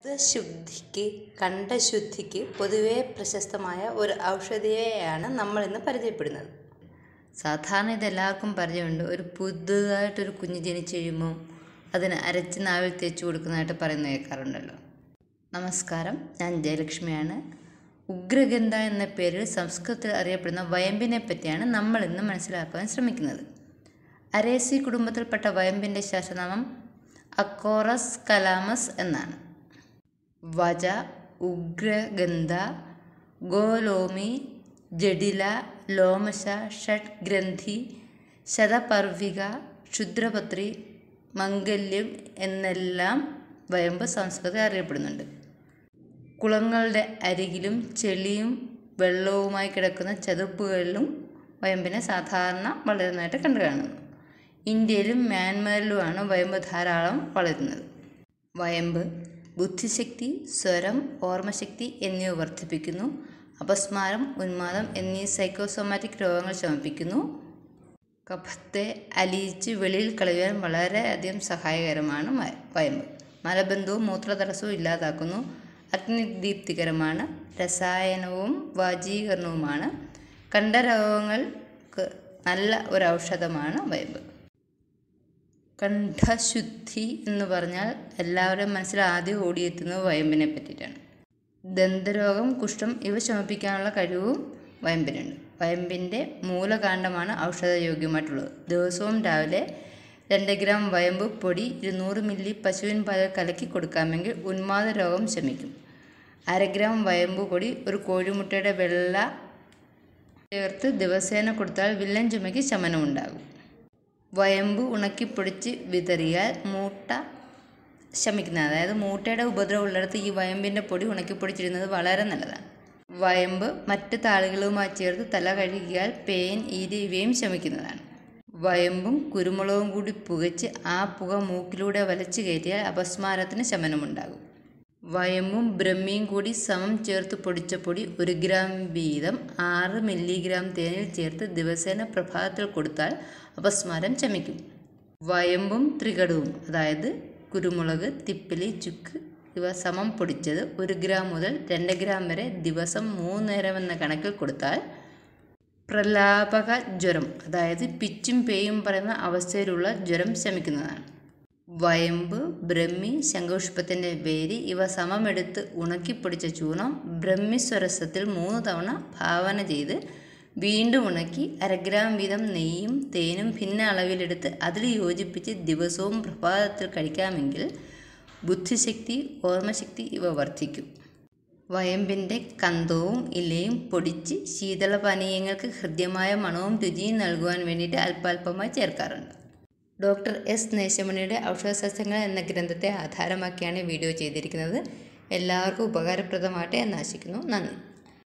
ശുദ്ധിക്ക് കണ്ഠശുദ്ധിക്ക് പൊതുവെ പ്രശസ്തമായ ഒരു ഔഷധിയെയാണ് നമ്മളിന്ന് പരിചയപ്പെടുന്നത് സാധാരണ ഇതെല്ലാവർക്കും പരിചയമുണ്ട് ഒരു പുതുതായിട്ടൊരു കുഞ്ഞ് ജനിച്ചു കഴിയുമ്പോൾ അതിന് അരച്ച് നാവിൽ തേച്ച് കൊടുക്കുന്നതായിട്ട് പറയുന്നത് കേൾക്കാറുണ്ടല്ലോ നമസ്കാരം ഞാൻ ജയലക്ഷ്മിയാണ് ഉഗ്രഗന്ധ എന്ന പേരിൽ സംസ്കൃതത്തിൽ അറിയപ്പെടുന്ന വയമ്പിനെ പറ്റിയാണ് നമ്മൾ ഇന്ന് മനസ്സിലാക്കാൻ ശ്രമിക്കുന്നത് അരേസി കുടുംബത്തിൽപ്പെട്ട വയമ്പിൻ്റെ ശാസ്ത്രനാമം അക്കോറസ് കലാമസ് എന്നാണ് വജ ഉഗ്രഗന്ധ ഗോലോമി ജഡില ലോമശ ഷഡ്ഗ്രന്ഥി ശതപർവിക ക്ഷുദ്രപത്രി മംഗല്യം എന്നെല്ലാം വയമ്പ് സംസ്കൃതം അറിയപ്പെടുന്നുണ്ട് കുളങ്ങളുടെ അരികിലും ചെളിയും വെള്ളവുമായി കിടക്കുന്ന ചതുപ്പുകളിലും വയമ്പിനെ സാധാരണ വളരുന്നതായിട്ട് കണ്ടു കാണുന്നു ഇന്ത്യയിലും മ്യാൻമാറിലുമാണ് വയമ്പ് ധാരാളം വളരുന്നത് വയമ്പ് ബുദ്ധിശക്തി സ്വരം ഓർമ്മശക്തി എന്നിവ വർദ്ധിപ്പിക്കുന്നു അപസ്മാരം ഉന്മാദം എന്നീ സൈക്കോസോമാറ്റിക് രോഗങ്ങൾ ശമിപ്പിക്കുന്നു കഫത്തെ അലിയിച്ച് വെളിയിൽ കളയുവാൻ വളരെയധികം സഹായകരമാണ് മ- വയമ്പ് മലബന്ധവും മൂത്രതടസ്സവും ഇല്ലാതാക്കുന്നു അഗ്നിദീപ്തികരമാണ് രസായനവും വാജീകരണവുമാണ് കണ്ഠരോഗങ്ങൾക്ക് നല്ല ഒരു ഔഷധമാണ് വയമ്പ് കണ്ഠശുദ്ധി എന്ന് പറഞ്ഞാൽ എല്ലാവരുടെയും മനസ്സിൽ ആദ്യം ഓടിയെത്തുന്നത് വയമ്പിനെ പറ്റിയിട്ടാണ് ദന്തരോഗം കുഷ്ഠം ഇവ ശമിപ്പിക്കാനുള്ള കഴിവും വയമ്പിനുണ്ട് വയമ്പിൻ്റെ മൂലകാണ്ഡമാണ് ഔഷധയോഗ്യമായിട്ടുള്ളത് ദിവസവും രാവിലെ രണ്ട് ഗ്രാം വയമ്പ് പൊടി ഇരുന്നൂറ് മില്ലി പശുവിൻ പാലിൽ കലക്കി കൊടുക്കാമെങ്കിൽ ഉന്മാദ രോഗം ശമിക്കും അര ഗ്രാം വയമ്പ് പൊടി ഒരു കോഴിമുട്ടയുടെ വെള്ള ചേർത്ത് ദിവസേന കൊടുത്താൽ വില്ലൻ ചുമയ്ക്ക് ശമനമുണ്ടാകും വയമ്പ് ഉണക്കിപ്പൊടിച്ച് വിതറിയാൽ മൂട്ട ശമിക്കുന്നത് അതായത് മൂട്ടയുടെ ഉപദ്രവം ഉള്ളിടത്ത് ഈ വയമ്പിൻ്റെ പൊടി ഉണക്കിപ്പൊടിച്ചിരുന്നത് വളരെ നല്ലതാണ് വയമ്പ് മറ്റ് താളുകളുമായി ചേർത്ത് തല കഴുകിയാൽ പേൻ ഈര് ഇവയും ശമിക്കുന്നതാണ് വയമ്പും കുരുമുളകും കൂടി പുകച്ച് ആ പുക മൂക്കിലൂടെ വലിച്ചു കയറ്റിയാൽ അപസ്മാരത്തിന് ശമനമുണ്ടാകും വയമ്പും ബ്രഹ്മിയും കൂടി സമം ചേർത്ത് പൊടിച്ച പൊടി ഒരു ഗ്രാം വീതം ആറ് മില്ലിഗ്രാം തേനിൽ ചേർത്ത് ദിവസേന പ്രഭാതത്തിൽ കൊടുത്താൽ അപസ്മാരം ശമിക്കും വയമ്പും ത്രികടവും അതായത് കുരുമുളക് തിപ്പിലി ചുക്ക് ഇവ സമം പൊടിച്ചത് ഒരു ഗ്രാം മുതൽ രണ്ട് ഗ്രാം വരെ ദിവസം മൂന്ന് നേരം എന്ന കണക്കിൽ കൊടുത്താൽ പ്രലാപക ജ്വരം അതായത് പിച്ചും പേയും പറയുന്ന അവസ്ഥയിലുള്ള ജ്വരം ശമിക്കുന്നതാണ് വയമ്പ് ബ്രഹ്മി ശംഖുഷ്പത്തിൻ്റെ വേര് ഇവ സമമെടുത്ത് ഉണക്കിപ്പൊടിച്ച ചൂർണം ബ്രഹ്മിസ്വരസത്തിൽ മൂന്ന് തവണ ഭാവന ചെയ്ത് വീണ്ടും ഉണക്കി അരഗ്രാം വീതം നെയ്യും തേനും ഭിന്ന അളവിലെടുത്ത് അതിൽ യോജിപ്പിച്ച് ദിവസവും പ്രഭാതത്തിൽ കഴിക്കാമെങ്കിൽ ബുദ്ധിശക്തി ഓർമ്മശക്തി ഇവ വർദ്ധിക്കും വയമ്പിൻ്റെ കന്തവും ഇലയും പൊടിച്ച് ശീതളപാനീയങ്ങൾക്ക് ഹൃദ്യമായ മണവും രുചിയും നൽകുവാൻ വേണ്ടിയിട്ട് അല്പാൽപമായി ചേർക്കാറുണ്ട് ഡോക്ടർ എസ് നേശമണിയുടെ ഔഷധസസ്യങ്ങൾ എന്ന ഗ്രന്ഥത്തെ ആധാരമാക്കിയാണ് വീഡിയോ ചെയ്തിരിക്കുന്നത് എല്ലാവർക്കും ഉപകാരപ്രദമാകട്ടെ എന്ന് ആശിക്കുന്നു നന്ദി